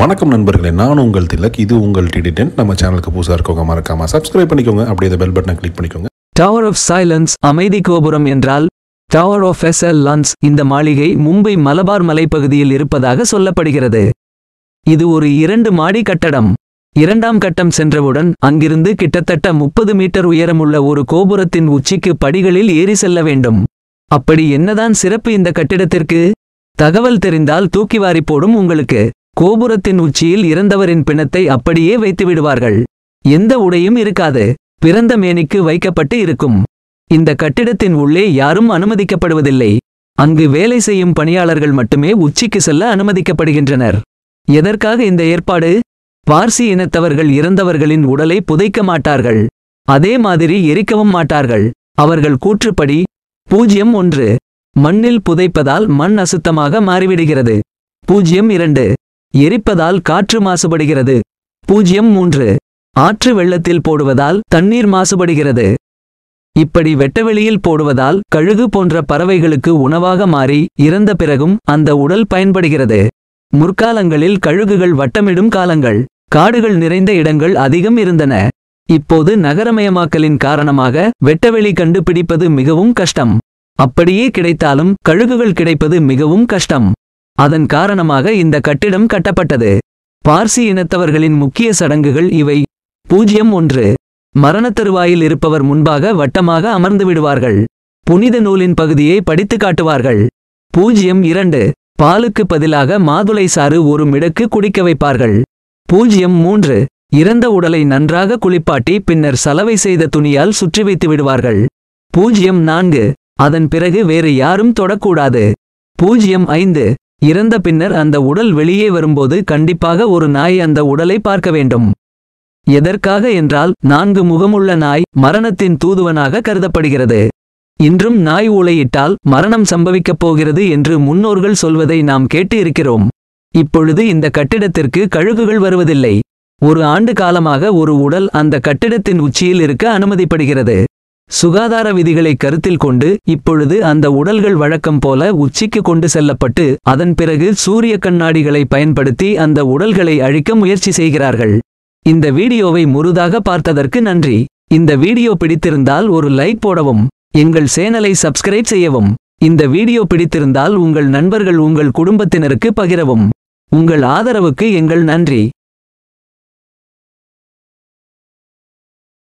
வணக்கம் நண்பர்களே நான் உங்கள் திலக் இது உங்கள் டிடி டென்ட் நம்ம சேனலுக்கு புதுசாக இருக்கவங்க மறக்காம சப்ஸ்கிரைப் பண்ணிக்கோங்க அப்படியே இந்த பெல் பட்டனை கிளிக் பண்ணிக்கோங்க டவர் ஆஃப் சைலன்ஸ் அமைதி கோபுரம் என்றால் tower of silence இந்த மாளிகை மும்பை மலபார் மலைப்பகுதியில் இருப்பதாக சொல்லப்படுகிறது இது ஒரு இரண்டு மாடி கட்டடம் இரண்டாம் கட்டம் சென்றவுடன் அங்கிருந்து கிட்டத்தட்ட முப்பது மீட்டர் உயரமுள்ள ஒரு கோபுரத்தின் உச்சிக்கு படிகளில் ஏறி செல்ல வேண்டும் அப்படி என்னதான் சிறப்பு இந்த கட்டிடத்திற்கு தகவல் தெரிந்தால் தூக்கி வாரி போடும் உங்களுக்கு கோபுரத்தின் உச்சியில் இறந்தவரின் பிணத்தை அப்படியே வைத்து விடுவார்கள் எந்த உடையும் இருக்காது பிறந்த மேனிக்கு வைக்கப்பட்டு இருக்கும் இந்த கட்டிடத்தின் உள்ளே யாரும் அனுமதிக்கப்படுவதில்லை அங்கு வேலை செய்யும் பணியாளர்கள் மட்டுமே உச்சிக்கு செல்ல அனுமதிக்கப்படுகின்றனர் எதற்காக இந்த ஏற்பாடு பார்சி இனத்தவர்கள் இறந்தவர்களின் உடலை புதைக்க மாட்டார்கள் அதே மாதிரி எரிக்கவும் மாட்டார்கள் அவர்கள் கூற்றுப்படி பூஜ்யம் ஒன்று மண்ணில் புதைப்பதால் மண் அசுத்தமாக மாறிவிடுகிறது பூஜ்யம் இரண்டு எரிப்பதால் காற்று மாசுபடுகிறது பூஜ்யம் மூன்று ஆற்று வெள்ளத்தில் போடுவதால் தண்ணீர் மாசுபடுகிறது இப்படி வெட்டவெளியில் போடுவதால் கழுகு போன்ற பறவைகளுக்கு உணவாக மாறி இறந்த பிறகும் அந்த உடல் பயன்படுகிறது முற்காலங்களில் கழுகுகள் வட்டமிடும் காலங்கள் காடுகள் நிறைந்த இடங்கள் அதிகம் இருந்தன இப்போது நகரமயமாக்கலின் காரணமாக வெட்டவெளி கண்டுபிடிப்பது மிகவும் கஷ்டம் அப்படியே கிடைத்தாலும் கழுகுகள் கிடைப்பது மிகவும் கஷ்டம் அதன் காரணமாக இந்த கட்டிடம் கட்டப்பட்டது பார்சி இனத்தவர்களின் முக்கிய சடங்குகள் இவை பூஜ்யம் ஒன்று மரணத் தருவாயில் இருப்பவர் முன்பாக வட்டமாக அமர்ந்து விடுவார்கள் புனித நூலின் பகுதியை படித்து காட்டுவார்கள் பூஜ்யம் இரண்டு பாலுக்கு பதிலாக மாதுளை சாறு ஒரு மிடக்கு குடிக்க வைப்பார்கள் பூஜ்யம் மூன்று இறந்த உடலை நன்றாக குளிப்பாட்டி பின்னர் சலவை செய்த துணியால் சுற்றி வைத்து விடுவார்கள் பூஜ்யம் நான்கு அதன் பிறகு வேறு யாரும் தொடக்கூடாது பூஜ்யம் ஐந்து இறந்த பின்னர் அந்த உடல் வெளியே வரும்போது கண்டிப்பாக ஒரு நாய் அந்த உடலை பார்க்க வேண்டும் எதற்காக என்றால் நான்கு முகமுள்ள நாய் மரணத்தின் தூதுவனாக கருதப்படுகிறது இன்றும் நாய் ஊளையிட்டால் மரணம் சம்பவிக்கப் போகிறது என்று முன்னோர்கள் சொல்வதை நாம் கேட்டு இருக்கிறோம் இப்பொழுது இந்த கட்டிடத்திற்கு கழுகுகள் வருவதில்லை ஒரு ஆண்டு காலமாக ஒரு உடல் அந்த கட்டிடத்தின் உச்சியில் இருக்க அனுமதிப்படுகிறது சுகாதார விதிகளை கருத்தில் கொண்டு இப்பொழுது அந்த உடல்கள் வழக்கம் போல உச்சிக்கு கொண்டு செல்லப்பட்டு அதன் பிறகு சூரிய கண்ணாடிகளை பயன்படுத்தி அந்த உடல்களை அழிக்க முயற்சி செய்கிறார்கள் இந்த வீடியோவை முழுதாக பார்த்ததற்கு நன்றி இந்த வீடியோ பிடித்திருந்தால் ஒரு லைக் போடவும் எங்கள் சேனலை சப்ஸ்கிரைப் செய்யவும் இந்த வீடியோ பிடித்திருந்தால் உங்கள் நண்பர்கள் உங்கள் குடும்பத்தினருக்கு பகிரவும் உங்கள் ஆதரவுக்கு எங்கள் நன்றி